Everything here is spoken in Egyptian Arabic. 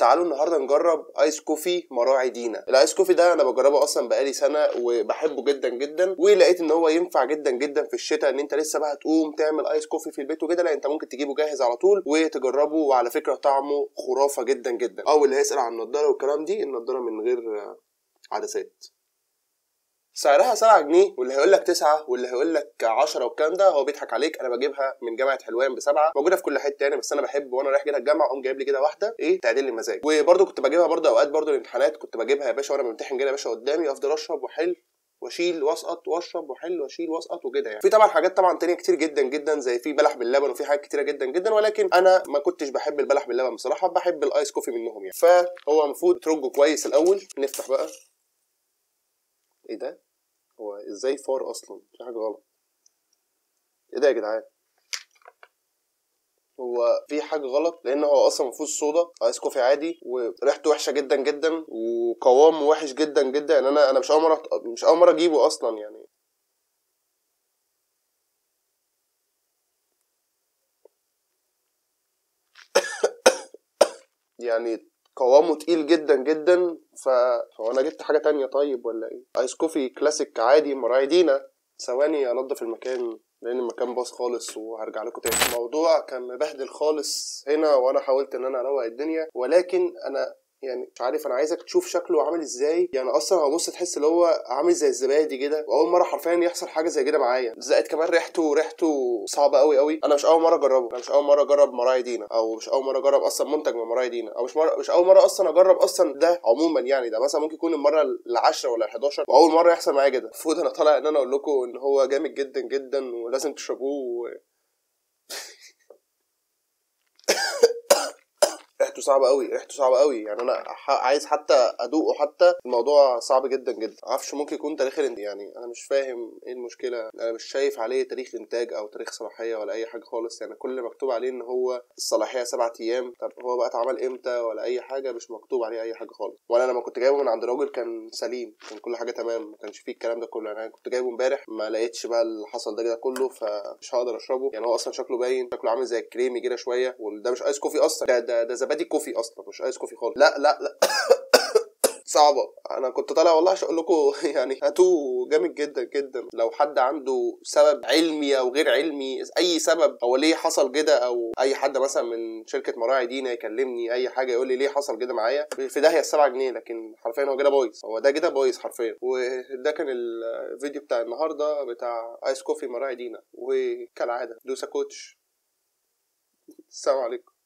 تعالوا النهارده نجرب ايس كوفي مراعي دينا الايس كوفي ده انا بجربه اصلا بقالي سنه وبحبه جدا جدا ولقيت ان هو ينفع جدا جدا في الشتاء ان انت لسه بقى تقوم تعمل ايس كوفي في البيت وكده لا انت ممكن تجيبه جاهز على طول وتجربه وعلى فكره طعمه خرافه جدا جدا او اللي هيسال عن النضاره والكلام دي النضاره من غير عدسات سعرها 7 جنيه واللي هيقول لك 9 واللي هيقول لك 10 والكلام ده هو بيضحك عليك انا بجيبها من جامعه حلوان بسبعه موجوده في كل حته يعني بس انا بحب وانا رايح كده الجامعه اقوم جايب لي كده واحده ايه تعدل لي مزاج وبرده كنت بجيبها برده اوقات برده الامتحانات كنت بجيبها يا باشا وانا بمتحن كده يا باشا قدامي افضل اشرب واحل واشيل واسقط واشرب واحل واشيل واسقط وكده يعني في طبعا حاجات طبعا تانية كتير جدا جدا زي في بلح باللبن وفي حاجات كتيره جدا جدا ولكن انا ما كنتش بحب البلح باللبن بصراحه بحب الايس كوفي منهم يعني فهو المفروض ترجه كويس الاول نفتح بقى ايه ده هو ازاي فار اصلا في حاجه غلط ايه ده يا جدعان هو في حاجه غلط لان هو اصلا المفروض صودا ايس كوفي عادي وريحته وحشه جدا جدا وقوامه وحش جدا جدا يعني انا انا مش اول مره مش اول مره اجيبه اصلا يعني يعني قوامه تقيل جدا جدا فهو انا جبت حاجه تانية طيب ولا ايه ايس كوفي كلاسيك عادي مراعي دينا ثواني انضف المكان لان المكان باظ خالص وهرجع لكم تاني الموضوع كان مبهدل خالص هنا وانا حاولت ان انا اروق الدنيا ولكن انا يعني مش عارف انا عايزك تشوف شكله عامل ازاي يعني اصلا هو بص تحس ان هو عامل زي الزبادي كده واول مره حرفيا يحصل حاجه زي كده معايا زائد كمان ريحته ريحته صعبه قوي قوي انا مش اول مره اجربه انا مش اول مره اجرب مراعي دينا او مش اول مره اجرب اصلا منتج من مراعي دينا او مش مرة مش اول مره اصلا اجرب اصلا ده عموما يعني ده مثلا ممكن يكون المره ال10 ولا ال11 واول مره يحصل معايا كده المفروض انا طالع ان انا اقول لكم ان هو جامد جدا جدا ولازم تشربوه ريحته صعبه قوي ريحته صعبه قوي يعني انا عايز حتى ادوقه حتى الموضوع صعب جدا جدا معرفش ممكن يكون تاريخ يعني انا مش فاهم ايه المشكله انا مش شايف عليه تاريخ انتاج او تاريخ صلاحيه ولا اي حاجه خالص يعني كل اللي مكتوب عليه ان هو الصلاحيه سبعة ايام طب هو بقى اتعمل امتى ولا اي حاجه مش مكتوب عليه اي حاجه خالص ولا لما كنت جايبه من عند راجل كان سليم كان كل حاجه تمام ما كانش فيه الكلام ده كله يعني انا كنت جايبه امبارح ما لقيتش بقى اللي حصل ده كده كله فمش هقدر اشربه يعني هو اصلا شكله باين شكله عامل زي الكريمي كده شويه وده مش ايس كوفي اصلا ده ده, ده زبادي كوفي اصلا مش ايس كوفي خالص لا لا لا صعبة أنا كنت طالع والله عشان أقول لكم يعني هاتوه جامد جدا جدا لو حد عنده سبب علمي أو غير علمي أي سبب هو ليه حصل كده أو أي حد مثلا من شركة مراعي دينا يكلمني أي حاجة يقول لي ليه حصل كده معايا في ده هي السبعة جنيه لكن حرفيا هو كده بايظ هو ده كده بايظ حرفيا وده كان الفيديو بتاع النهاردة بتاع آيس كوفي مراعي دينا وكالعادة دوسا كوتش السلام عليكم